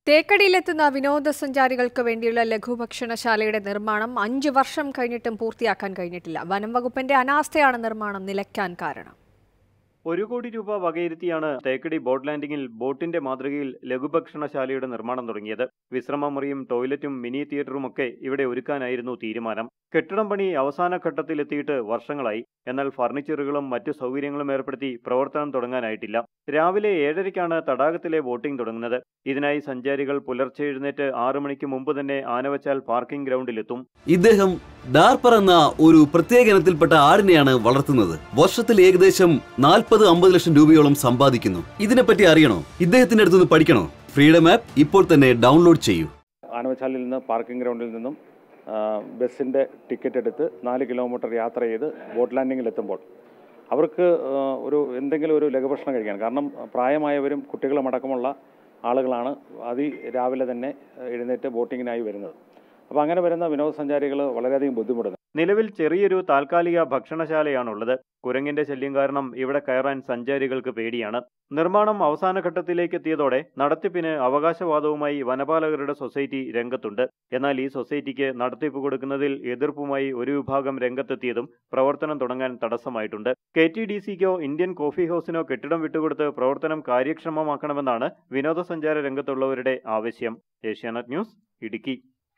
തേക്കടിയിലെത്തുന്ന വിനോദസഞ്ചാരികൾക്ക് വേണ്ടിയുള്ള ലഘുഭക്ഷണശാലയുടെ നിർമ്മാണം അഞ്ചു വർഷം കഴിഞ്ഞിട്ടും പൂർത്തിയാക്കാൻ കഴിഞ്ഞിട്ടില്ല വനം വകുപ്പിന്റെ അനാസ്ഥയാണ് നിർമ്മാണം നിലയ്ക്കാൻ കാരണം ഒരു കോടി രൂപ വകയിരുത്തിയാണ് തേക്കടി ബോട്ട് ലാൻഡിംഗിൽ ബോട്ടിന്റെ മാതൃകയിൽ ലഘുഭക്ഷണശാലയുടെ നിർമ്മാണം തുടങ്ങിയത് വിശ്രമമുറിയും ടോയ്ലറ്റും മിനി തിയേറ്ററും ഒക്കെ ഇവിടെ ഒരുക്കാനായിരുന്നു തീരുമാനം കെട്ടിടം പണി അവസാന ഘട്ടത്തിലെത്തിയിട്ട് വർഷങ്ങളായി എന്നാൽ ഫർണിച്ചറുകളും മറ്റു സൗകര്യങ്ങളും ഏർപ്പെടുത്തി പ്രവർത്തനം തുടങ്ങാനായിട്ടില്ല രാവിലെ ഏഴരയ്ക്കാണ് തടാകത്തിലെ ബോട്ടിംഗ് തുടങ്ങുന്നത് ഇതിനായി സഞ്ചാരികൾ പുലർച്ചെ എഴുന്നേറ്റ് ആറു മണിക്ക് മുമ്പ് തന്നെ ആനവച്ചാൽ പാർക്കിംഗ് ഗ്രൗണ്ടിലെത്തും ഇദ്ദേഹം ഡാർപ്പർ എന്ന ഒരു പ്രത്യേക ഇനത്തിൽപ്പെട്ട ആടിനെയാണ് വളർത്തുന്നത് വർഷത്തിൽ ഏകദേശം നാൽപ്പത് അമ്പത് ലക്ഷം രൂപയോളം സമ്പാദിക്കുന്നു ഇതിനെപ്പറ്റി അറിയണോ ഇദ്ദേഹത്തിന്റെ അടുത്തുനിന്ന് പഠിക്കണോ ഫ്രീഡം ആപ്പ് ഇപ്പോൾ തന്നെ ഡൗൺലോഡ് ചെയ്യൂ ആനവച്ചാലിൽ നിന്ന് പാർക്കിംഗ് ഗ്രൗണ്ടിൽ നിന്നും ആ, ബസ്സിൻ്റെ ടിക്കറ്റ് എടുത്ത് നാല് കിലോമീറ്റർ യാത്ര ചെയ്ത് ബോട്ട് ലാൻഡിങ്ങിൽ എത്തുമ്പോൾ അവർക്ക് ആ, ഒരു എന്തെങ്കിലും ഒരു ലഘുഭക്ഷണം കഴിക്കാൻ കാരണം പ്രായമായവരും കുട്ടികളും അടക്കമുള്ള ആളുകളാണ് അതി രാവിലെ തന്നെ എഴുന്നേറ്റ് ബോട്ടിങ്ങിനായി വരുന്നത് അപ്പോൾ അങ്ങനെ വരുന്ന വിനോദസഞ്ചാരികൾ വളരെയധികം ബുദ്ധിമുട്ടുന്നു നിലവിൽ ചെറിയൊരു താൽക്കാലിക ഭക്ഷണശാലയാണുള്ളത് കുരങ്ങിന്റെ ശല്യം കാരണം ഇവിടെ കയറാൻ സഞ്ചാരികൾക്ക് പേടിയാണ് നിർമ്മാണം അവസാന ഘട്ടത്തിലേക്ക് എത്തിയതോടെ നടത്തിപ്പിന് അവകാശവാദവുമായി വനപാലകരുടെ സൊസൈറ്റി രംഗത്തുണ്ട് എന്നാൽ ഈ സൊസൈറ്റിക്ക് നടത്തിപ്പ് കൊടുക്കുന്നതിൽ എതിർപ്പുമായി ഒരു വിഭാഗം രംഗത്തെത്തിയതും പ്രവർത്തനം തുടങ്ങാൻ തടസ്സമായിട്ടുണ്ട് കെ ടി ഡി സിക്കോ ഇന്ത്യൻ കോഫി ഹൌസിനോ കെട്ടിടം വിട്ടുകൊടുത്ത് പ്രവർത്തനം കാര്യക്ഷമമാക്കണമെന്നാണ് വിനോദസഞ്ചാര രംഗത്തുള്ളവരുടെ ആവശ്യം ഏഷ്യാനെറ്റ് ന്യൂസ് ഇടുക്കി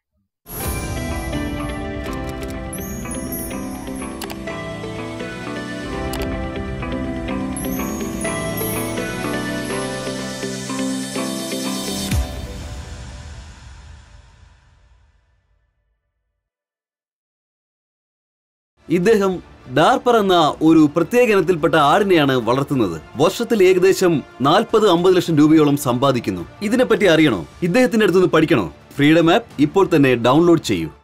ഇദ്ദേഹം ഡാർപ്പർ എന്ന ഒരു പ്രത്യേക ഇനത്തിൽപ്പെട്ട ആടിനെയാണ് വളർത്തുന്നത് വർഷത്തിൽ ഏകദേശം നാൽപ്പത് അമ്പത് ലക്ഷം രൂപയോളം സമ്പാദിക്കുന്നു ഇതിനെപ്പറ്റി അറിയണോ ഇദ്ദേഹത്തിന്റെ അടുത്തുനിന്ന് പഠിക്കണോ ഫ്രീഡം ആപ്പ് ഇപ്പോൾ തന്നെ ഡൗൺലോഡ് ചെയ്യൂ